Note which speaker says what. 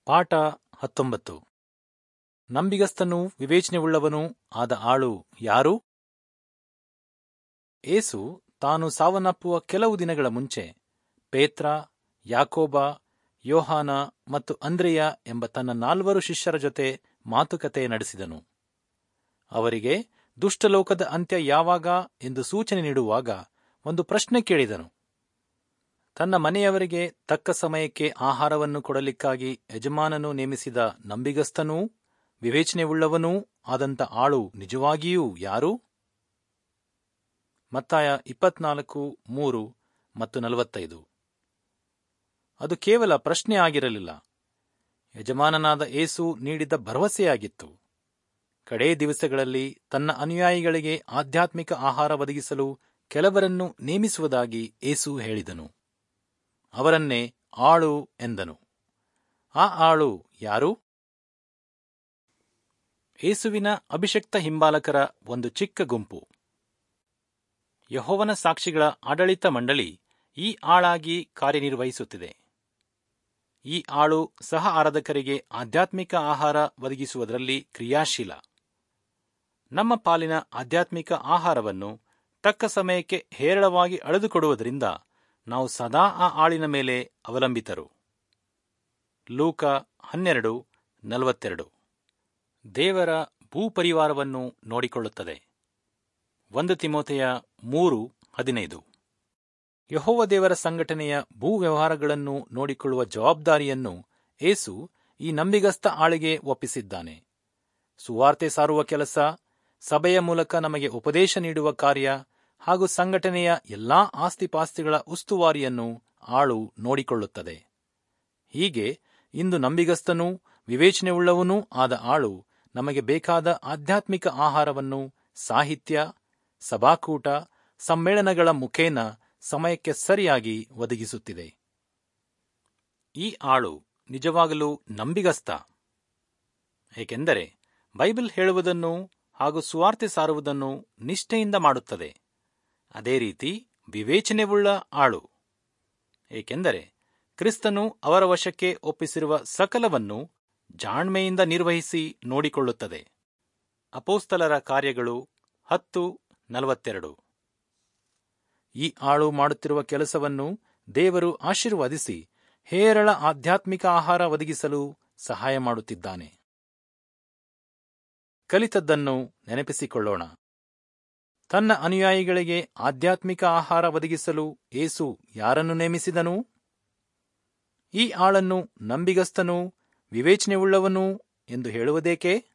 Speaker 1: ಪಾಠ ಹತ್ತೊಂಬತ್ತು ನಂಬಿಗಸ್ತನೂ ವಿವೇಚನೆಯುಳ್ಳವನೂ ಆದ ಆಳು ಯಾರು ಏಸು ತಾನು ಸಾವನ್ನಪ್ಪುವ ಕೆಲವು ದಿನಗಳ ಮುಂಚೆ ಪೇತ್ರ ಯಾಕೋಬ ಯೋಹಾನ ಮತ್ತು ಅಂದ್ರೆಯ ಎಂಬ ತನ್ನ ನಾಲ್ವರು ಶಿಷ್ಯರ ಜೊತೆ ಮಾತುಕತೆ ನಡೆಸಿದನು ಅವರಿಗೆ ದುಷ್ಟಲೋಕದ ಅಂತ್ಯ ಯಾವಾಗ ಎಂದು ಸೂಚನೆ ನೀಡುವಾಗ ಒಂದು ಪ್ರಶ್ನೆ ಕೇಳಿದನು ತನ್ನ ಮನೆಯವರಿಗೆ ತಕ್ಕ ಸಮಯಕ್ಕೆ ಆಹಾರವನ್ನು ಕೊಡಲಿಕ್ಕಾಗಿ ಯಜಮಾನನು ನೇಮಿಸಿದ ನಂಬಿಗಸ್ತನೂ ವಿವೇಚನೆಯುಳ್ಳವನೂ ಆದಂಥ ಆಳು ನಿಜವಾಗಿಯೂ ಯಾರು ಮತ್ತಾಯ ಇಪ್ಪತ್ನಾಲ್ಕು ಮೂರು ಮತ್ತು ನಲವತ್ತೈದು ಅದು ಕೇವಲ ಪ್ರಶ್ನೆ ಆಗಿರಲಿಲ್ಲ ಯಜಮಾನನಾದ ಏಸು ನೀಡಿದ ಭರವಸೆಯಾಗಿತ್ತು ಕಡೇ ದಿವಸಗಳಲ್ಲಿ ತನ್ನ ಅನುಯಾಯಿಗಳಿಗೆ ಆಧ್ಯಾತ್ಮಿಕ ಆಹಾರ ಒದಗಿಸಲು ಕೆಲವರನ್ನು ನೇಮಿಸುವುದಾಗಿ ಏಸು ಹೇಳಿದನು ಅವರನ್ನೇ ಆಳು ಎಂದನು ಆ ಆಳು ಯಾರು ಏಸುವಿನ ಅಭಿಷಕ್ತ ಹಿಂಬಾಲಕರ ಒಂದು ಚಿಕ್ಕ ಗುಂಪು ಯಹೋವನ ಸಾಕ್ಷಿಗಳ ಆಡಳಿತ ಮಂಡಳಿ ಈ ಆಳಾಗಿ ಕಾರ್ಯನಿರ್ವಹಿಸುತ್ತಿದೆ ಈ ಆಳು ಸಹ ಆರಾಧಕರಿಗೆ ಆಧ್ಯಾತ್ಮಿಕ ಆಹಾರ ಒದಗಿಸುವುದರಲ್ಲಿ ಕ್ರಿಯಾಶೀಲ ನಮ್ಮ ಪಾಲಿನ ಆಧ್ಯಾತ್ಮಿಕ ಆಹಾರವನ್ನು ತಕ್ಕ ಸಮಯಕ್ಕೆ ಹೇರಳವಾಗಿ ಅಳೆದುಕೊಡುವುದರಿಂದ ನಾವು ಸದಾ ಆ ಆಳಿನ ಮೇಲೆ ಅವಲಂಬಿತರು ಲೂಕ ಹನ್ನೆರಡು ನಲವತ್ತೆರಡು ದೇವರ ಭೂಪರಿವಾರವನ್ನು ನೋಡಿಕೊಳ್ಳುತ್ತದೆ ಒಂದು ತಿಮೋತೆಯ ಮೂರು ಹದಿನೈದು ಯಹೋವ ದೇವರ ಸಂಘಟನೆಯ ಭೂ ವ್ಯವಹಾರಗಳನ್ನು ನೋಡಿಕೊಳ್ಳುವ ಜವಾಬ್ದಾರಿಯನ್ನು ಏಸು ಈ ನಂಬಿಗಸ್ತ ಆಳಿಗೆ ಒಪ್ಪಿಸಿದ್ದಾನೆ ಸುವಾರ್ತೆ ಸಾರುವ ಕೆಲಸ ಸಭೆಯ ಮೂಲಕ ನಮಗೆ ಉಪದೇಶ ನೀಡುವ ಕಾರ್ಯ ಹಾಗೂ ಸಂಘಟನೆಯ ಎಲ್ಲಾ ಆಸ್ತಿಪಾಸ್ತಿಗಳ ಉಸ್ತುವಾರಿಯನ್ನು ಆಳು ನೋಡಿಕೊಳ್ಳುತ್ತದೆ ಹೀಗೆ ಇಂದು ನಂಬಿಗಸ್ತನೂ ವಿವೇಚನೆಯುಳ್ಳವನೂ ಆದ ಆಳು ನಮಗೆ ಬೇಕಾದ ಆಧ್ಯಾತ್ಮಿಕ ಆಹಾರವನ್ನು ಸಾಹಿತ್ಯ ಸಭಾಕೂಟ ಸಮ್ಮೇಳನಗಳ ಮುಖೇನ ಸಮಯಕ್ಕೆ ಸರಿಯಾಗಿ ಒದಗಿಸುತ್ತಿದೆ ಈ ಆಳು ನಿಜವಾಗಲೂ ನಂಬಿಗಸ್ತ ಏಕೆಂದರೆ ಬೈಬಲ್ ಹೇಳುವುದನ್ನು ಹಾಗೂ ಸುವಾರ್ತೆ ಸಾರುವುದನ್ನು ನಿಷ್ಠೆಯಿಂದ ಮಾಡುತ್ತದೆ ಅದೇ ರೀತಿ ವಿವೇಚನೆವುಳ್ಳ ಆಳು ಏಕೆಂದರೆ ಕ್ರಿಸ್ತನು ಅವರ ವಶಕ್ಕೆ ಒಪ್ಪಿಸಿರುವ ಸಕಲವನ್ನು ಜಾಣ್ಮೆಯಿಂದ ನಿರ್ವಹಿಸಿ ನೋಡಿಕೊಳ್ಳುತ್ತದೆ ಅಪೋಸ್ತಲರ ಕಾರ್ಯಗಳು ಹತ್ತು ನಲವತ್ತೆರಡು ಈ ಆಳು ಮಾಡುತ್ತಿರುವ ಕೆಲಸವನ್ನು ದೇವರು ಆಶೀರ್ವದಿಸಿ ಹೇರಳ ಆಧ್ಯಾತ್ಮಿಕ ಆಹಾರ ಒದಗಿಸಲು ಸಹಾಯ ಮಾಡುತ್ತಿದ್ದಾನೆ ಕಲಿತದ್ದನ್ನು ನೆನಪಿಸಿಕೊಳ್ಳೋಣ ತನ್ನ ಅನುಯಾಯಿಗಳಿಗೆ ಆಧ್ಯಾತ್ಮಿಕ ಆಹಾರ ಒದಗಿಸಲು ಏಸು ಯಾರನ್ನು ನೇಮಿಸಿದನು ಈ ಆಳನ್ನು ನಂಬಿಗಸ್ತನೂ ವಿವೇಚನೆಯುಳ್ಳವನೂ ಎಂದು ಹೇಳುವುದೇಕೆ